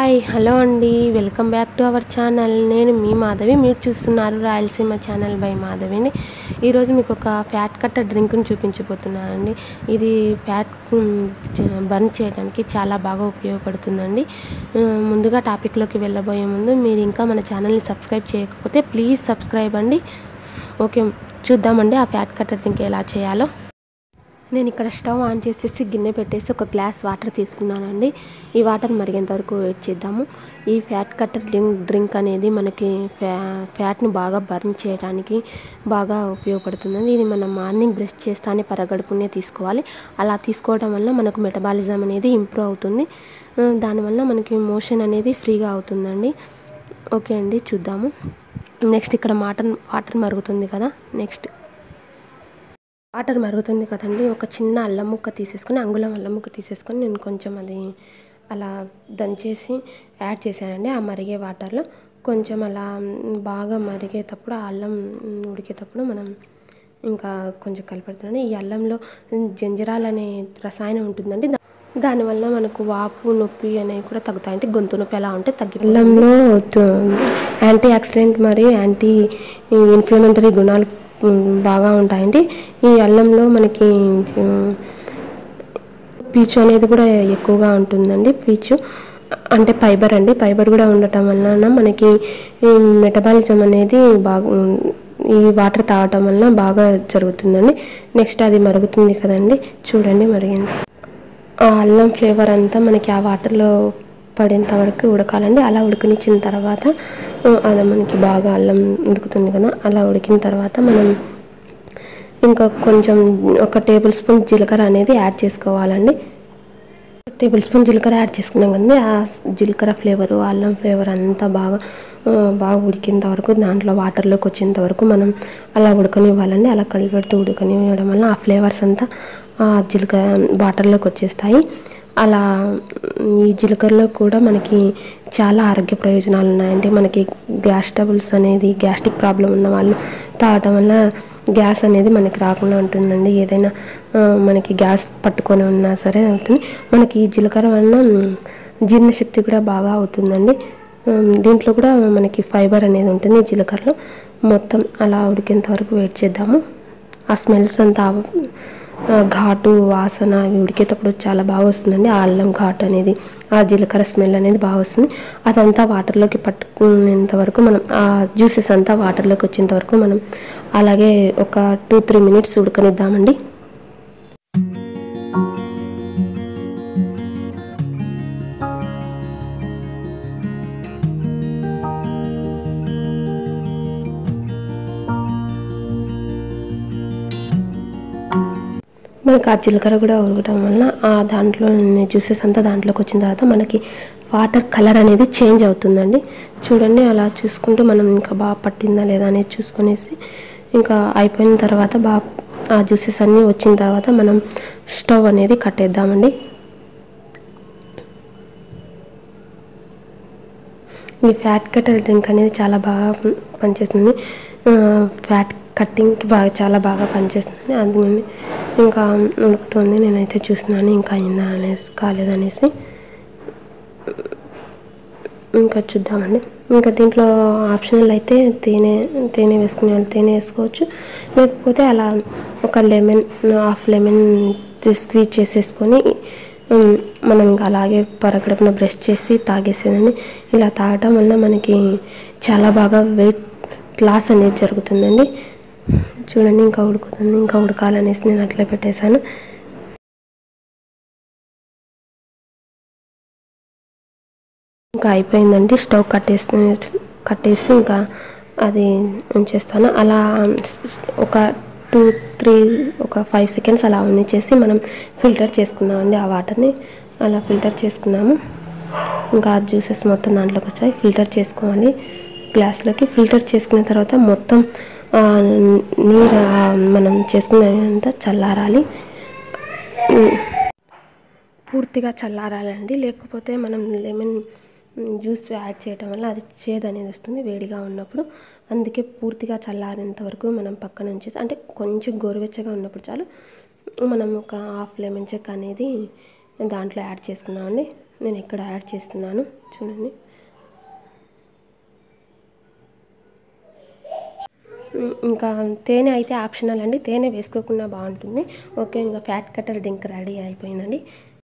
hi hello అండి welcome back to our channel నేను మీ మాధవి మీరు చూస్తున్నారు రాయలసీమ ఛానల్ బై మాధవిని ఈరోజు మీకు ఒక ఫ్యాట్ కట్టర్ డ్రింక్ని చూపించబోతున్నానండి ఇది ఫ్యాట్ బర్న్ చేయడానికి చాలా బాగా ఉపయోగపడుతుందండి ఆ, ముందుగా టాపిక్లోకి వెళ్ళబోయే ముందు మీరు ఇంకా మన ఛానల్ని సబ్స్క్రైబ్ చేయకపోతే ప్లీజ్ సబ్స్క్రైబ్ అండి ఓకే చూద్దామండి ఆ ఫ్యాట్ కట్టర్ డ్రింక్ ఎలా చేయాలో నేను ఇక్కడ స్టవ్ ఆన్ చేసేసి గిన్నె పెట్టేసి ఒక గ్లాస్ వాటర్ తీసుకున్నానండి ఈ వాటర్ మరిగేంత వరకు వెయిట్ చేద్దాము ఈ ఫ్యాట్ కట్టర్ డ్రింక్ డ్రింక్ అనేది మనకి ఫ్యా ఫ్యాట్ని బాగా బర్న్ చేయడానికి బాగా ఉపయోగపడుతుంది ఇది మనం మార్నింగ్ బ్రష్ చేస్తానే పరగడుపునే తీసుకోవాలి అలా తీసుకోవడం వల్ల మనకు మెటబాలిజం అనేది ఇంప్రూవ్ అవుతుంది ఆ, దానివల్ల మనకి మోషన్ అనేది ఫ్రీగా అవుతుందండి ఓకే అండి చూద్దాము నెక్స్ట్ ఇక్కడ వాటర్ వాటర్ మరుగుతుంది కదా నెక్స్ట్ వాటర్ మరుగుతుంది కదండి ఒక చిన్న అల్లం ముక్క తీసేసుకొని అంగుళం అల్లం ముక్క తీసేసుకొని నేను కొంచెం అది అలా దంచేసి యాడ్ చేశానండి ఆ మరిగే వాటర్లో కొంచెం అలా మ్, బాగా మరిగేటప్పుడు ఆ అల్లం మ్, ఉడికేటప్పుడు మనం ఇంకా కొంచెం కలిపెడుతున్నాను ఈ అల్లంలో జంజరాల్ అనే రసాయనం ఉంటుందండి దా- దానివల్ల మనకు వాపు నొప్పి అనేవి కూడా తగ్గుతాయి అంటే గొంతు నొప్పి ఎలా ఉంటే తగ్గి అల్లంలో యాంటీ ఆక్సిడెంట్ మరియు యాంటీ ఇన్ఫ్లమేటరీ గుణాలు ఉమ్, బాగా ఉంటాయండి ఈ అల్లంలో మనకి ఉమ్, పీచు అనేది కూడా ఎక్కువగా ఉంటుందండి పీచు అంటే ఫైబర్ అండి ఫైబర్ కూడా ఉండటం వలన మనకి మెటబాలిజం అనేది బాగా ఉమ్, ఈ వాటర్ తాగటం వలన బాగా జరుగుతుందండి నెక్స్ట్ అది మరుగుతుంది కదండి చూడండి మరిగింది ఆ అల్లం ఫ్లేవర్ అంతా మనకి ఆ వాటర్లో పడేంత వరకు ఉడకాలండి అలా ఉడకనిచ్చిన తర్వాత ఆ, అది మనకి బాగా అల్లం ఉడుకుతుంది కదా అలా ఉడికిన తర్వాత మనం ఇంకా కొంచెం ఒక టేబుల్ స్పూన్ జీలకర్ర అనేది యాడ్ చేసుకోవాలండి టేబుల్ స్పూన్ జీలకర్ర యాడ్ చేసుకున్నాం కదండి ఆ జీలకర్ర ఫ్లేవరు అల్లం ఫ్లేవర్ అంతా బాగా ఆ, బాగా ఉడికేంత వరకు దాంట్లో వాటర్లోకి వచ్చేంత వరకు మనం అలా ఉడకనివ్వాలండి అలా కలిపెడుతూ ఉడకనివ్వడం వల్ల ఆ ఫ్లేవర్స్ అంతా ఆ జీలకర్ర వాటర్లోకి వచ్చేస్తాయి అలా ఈ జీలకర్రలో కూడా మనకి చాలా ఆరోగ్య ప్రయోజనాలు ఉన్నాయండి మనకి గ్యాస్ ట్రబుల్స్ అనేది గ్యాస్ట్రిక్ ప్రాబ్లం ఉన్న వాళ్ళు తాగటం వల్ల గ్యాస్ అనేది మనకి రాకుండా ఉంటుందండి ఏదైనా ఆ, మనకి గ్యాస్ పట్టుకొని ఉన్నా సరే అవుతుంది మనకి ఈ జీలకర్ర వలన జీర్ణశక్తి కూడా బాగా అవుతుందండి ఉమ్, దీంట్లో కూడా మనకి ఫైబర్ అనేది ఉంటుంది ఈ జీలకర్రలో మొత్తం అలా ఉడికేంత వరకు వెయిట్ చేద్దాము ఆ స్మెల్స్ అంతా ఆ, ఘాటు వాసన అవి ఉడికేటప్పుడు చాలా బాగా వస్తుందండి ఆ అల్లం ఘాటు అనేది ఆ జీలకర్ర స్మెల్ అనేది బాగా వస్తుంది అదంతా వాటర్లోకి పట్టుకునేంత వరకు మనం ఆ జ్యూసెస్ అంతా వాటర్లోకి వచ్చేంత వరకు మనం అలాగే ఒక టూ త్రీ మినిట్స్ ఉడకనిద్దామండి మనకి ఆ జీలకర్ర కూడా ఉడకటం వలన ఆ దాంట్లో జ్యూసెస్ అంతా దాంట్లోకి వచ్చిన తర్వాత మనకి వాటర్ కలర్ అనేది చేంజ్ అవుతుందండి చూడండి అలా చూసుకుంటూ మనం ఇంకా బాగా పట్టిందా లేదా అనేది చూసుకునేసి ఇంకా అయిపోయిన తర్వాత బాగా ఆ జ్యూసెస్ అన్నీ వచ్చిన తర్వాత మనం స్టవ్ అనేది కట్టేద్దామండి ఈ ఫ్యాట్ కట్టర్ డ్రింక్ అనేది చాలా బాగా పనిచేస్తుంది ఆ, ఫ్యాట్ కట్టింగ్కి బాగా చాలా బాగా పనిచేస్తుంది అందుకని ఇంకా ఉడుకుతుంది నేనైతే చూస్తున్నాను ఇంకా అయిందా అనేసి కాలేదనేసి ఇంకా చూద్దామండి ఇంకా దీంట్లో ఆప్షనల్ అయితే తేనె తేనె వేసుకునే వాళ్ళు తేనె వేసుకోవచ్చు లేకపోతే అలా ఒక లెమన్ హాఫ్ లెమన్ స్క్వీజ్ చేసేసుకొని ఉమ్, మనం ఇంకా అలాగే పరగడపున బ్రష్ చేసి తాగేసేదండి ఇలా తాగటం వల్ల మనకి చాలా బాగా వెయిట్ లాస్ అనేది జరుగుతుందండి చూడండి ఇంకా ఉడుకుతుంది ఇంకా ఉడకాలనేసి నేను అట్లే పెట్టేశాను ఇంకా అయిపోయిందండి స్టవ్ కట్టేస్తే కట్టేసి ఇంకా అది ఉంచేస్తాను అలా ఒక టూ త్రీ ఒక ఫైవ్ సెకండ్స్ అలా ఉంచేసి మనం ఫిల్టర్ చేసుకున్నామండి ఆ వాటర్ని అలా ఫిల్టర్ చేసుకున్నాము ఇంకా ఆ జ్యూసెస్ మొత్తం దాంట్లోకి వచ్చాయి ఫిల్టర్ చేసుకోవాలి గ్లాస్లోకి ఫిల్టర్ చేసుకున్న తర్వాత మొత్తం ఆ, నీరు ఆ, మనం చేసుకున్నంత చల్లారాలి పూర్తిగా చల్లారాలండి లేకపోతే మనం లెమన్ జ్యూస్ యాడ్ చేయడం వల్ల అది చేదు అనేది వస్తుంది వేడిగా ఉన్నప్పుడు అందుకే పూర్తిగా చల్లారేంత వరకు మనం పక్కన ఉంచేసి అంటే కొంచెం గోరువెచ్చగా ఉన్నప్పుడు చాలు మనం ఒక హాఫ్ లెమన్ చెక్ అనేది దాంట్లో యాడ్ చేసుకున్నామండి నేను ఇక్కడ యాడ్ చేస్తున్నాను చూడండి ఇంకా తేనె అయితే ఆప్షనల్ అండి తేనె వేసుకోకుండా బాగుంటుంది ఓకే ఇంకా ఫ్యాట్ కట్టర్ డ్రింక్ రెడీ అయిపోయిందండి